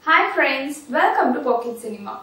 Hi friends, welcome to Pocket Cinema.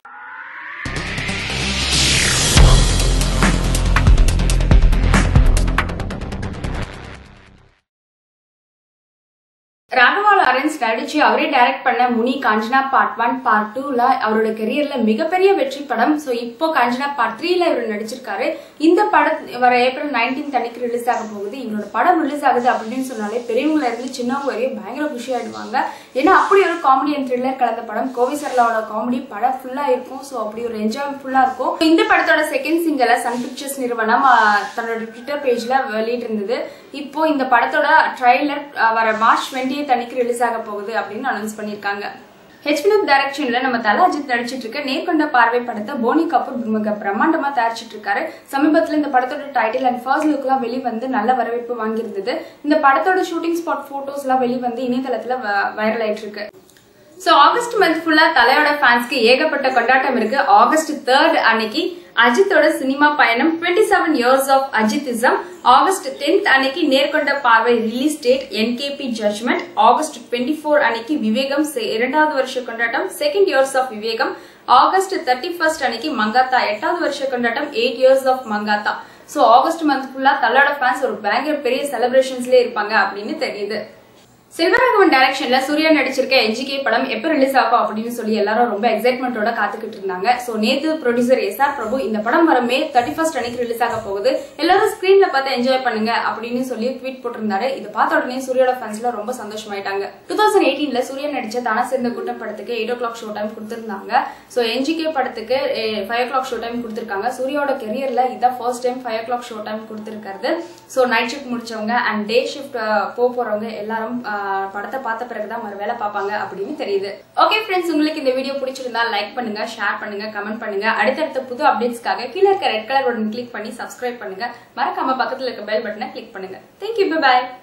Raghava Lawrence நடிச்சு அவரே direct பண்ண Muni Kanchana part one part டூல அவரோட கெரியர்ல மிகப்பெரிய வெற்றி படம் ஸோ இப்போ காஞ்சனா பார்ட் த்ரீல இவர் நடிச்சிருக்காரு இந்த படம் வர ஏப்ரல் நைன்டீன் அன்னைக்கு ரிலீஸ் ஆக போகுது இவரோட படம் ரிலீஸ் ஆகுது அப்படின்னு சொன்னாலே பெரியவங்கள இருந்து சின்னவங்க வரையும் பயங்கர குஷி ஆயிடுவாங்க ஏன்னா அப்படி ஒரு காமெடி அண்ட் த்ரில்லர் கலந்த படம் கோவி சர்லாவோட காமெடி படம் ஃபுல்லா இருக்கும் ஸோ அப்படி ஒரு என்ஜாய் ஃபுல்லா இருக்கும் இந்த படத்தோட செகண்ட் சிங்கலை சன் பிக்சர்ஸ் நிறுவனம் ஆஹ், தன்னோட ட்விட்டர் பேஜ்ல வெளியிட்டிருந்தது இப்போ இந்த படத்தோட ட்ரைலர் வர மார்ச் டுவெண்ட்டி அன்னைக்கு ரிலீஸ் ஆக போகுது அப்படின்னு அனௌன்ஸ் பண்ணியிருக்காங்க ஹெச் வினோத் டைரக்ஷன்ல நம்ம தல அஜித் நடிச்சிட்டு இருக்க நேர்கொண்ட பார்வை படத்தை போனி கபூர் மிக பிரம்மாண்டமா தயாரிச்சிட்டு இருக்காரு சமீபத்துல இந்த படத்தோட டைட்டில் அண்ட் ஃபர்ஸ்ட் லுக் எல்லாம் வெளிவந்து நல்ல வரவேற்பு வாங்கியிருந்தது இந்த படத்தோட ஷூட்டிங் ஸ்பாட் போட்டோஸ் எல்லாம் வெளிவந்து இணையதளத்துல வைரல் ஆயிட்டு இருக்கு ஸோ ஆகஸ்ட் மந்த் ஃபுல்லா தலையோட ஃபேன்ஸ்க்கு ஏகப்பட்ட கொண்டாட்டம் இருக்கு ஆகஸ்ட் தேர்ட் அன்னைக்கு அஜித்தோட சினிமா பயணம் டுவெண்ட்டி செவன் இயர்ஸ் ஆஃப் அஜித்திசம் ஆகஸ்ட் டென்த் அன்னைக்கு Nerkonda Paarvai release date NKP judgement August twenty four அன்னைக்கு விவேகம் செ- இரண்டாவது வருஷ கொண்டாட்டம் second years of Vivegam August thirty first அன்னைக்கு மங்காத்தா எட்டாவது வருஷ கொண்டாட்டம் eight years of Mankatha so August month ஃபுல்லா தலோட ஃபேன்ஸ் ஒரு பயங்கர பெரிய செலிப்ரேஷன்ஸ்லேயே இருப்பாங்க அப்படின்னு தெரியுது செல்வராகவன் டைரக்ஷன்ல சூர்யா நடிச்சிருக்க என்ஜிகே படம் எப்ப ரிலீஸ் ஆகும் அப்படின்னு சொல்லி எல்லாரும் ரொம்ப எக்ஸைட்மெண்டோட காத்துக்கிட்டு இருந்தாங்க சோ நேத்து ப்ரொடியூசர் எஸ் ஆர் பிரபு இந்த படம் வர மே தேர்ட்டி ஃபர்ஸ்ட் அன்னைக்கு ரிலீஸ் ஆக போகுது எல்லாரும் ஸ்கிரீன்ல பார்த்து என்ஜாய் பண்ணுங்க அப்படின்னு சொல்லி ட்வீட் போட்டிருந்தாரு இது பார்த்த உடனே சூர்யோட ஃபேன்ஸ்ல ரொம்ப சந்தோஷமாயிட்டாங்க டூ தௌசண்ட் எயிட்டீன்ல சூர்யா நடிச்ச தானா சேர்ந்த கூட்டம் படத்துக்கு eight o'clock show time கொடுத்திருந்தாங்க சோ என்ஜிகே படத்துக்கு five o'clock show time கொடுத்திருக்காங்க சூர்யாவோட கெரியர்ல இதான் first time five o'clock show time கொடுத்திருக்காரு சோ நைட் ஷிஃப்ட் முடிச்சவங்க அண்ட் டே ஷிஃப்ட் போக போறவங்க எல்லாரும் அஹ், படத்தை பார்த்த பிறகுதான் மறு வேலை பார்ப்பாங்க அப்படின்னு தெரியுது ஓகே ஃப்ரெண்ட்ஸ் உங்களுக்கு இந்த வீடியோ பிடிச்சிருந்தா லைக் பண்ணுங்க ஷேர் பண்ணுங்க கமெண்ட் பண்ணுங்க அடுத்தடுத்த புது அப்டேட்ஸ்க்காக கீழே இருக்க ரெட் கலர் பட்டன் கிளிக் பண்ணி சப்ஸ்கிரைப் பண்ணுங்க மறக்காம பக்கத்துல இருக்க பெல் பட்டனை கிளிக் பண்ணுங்க தேங்க்யூ பை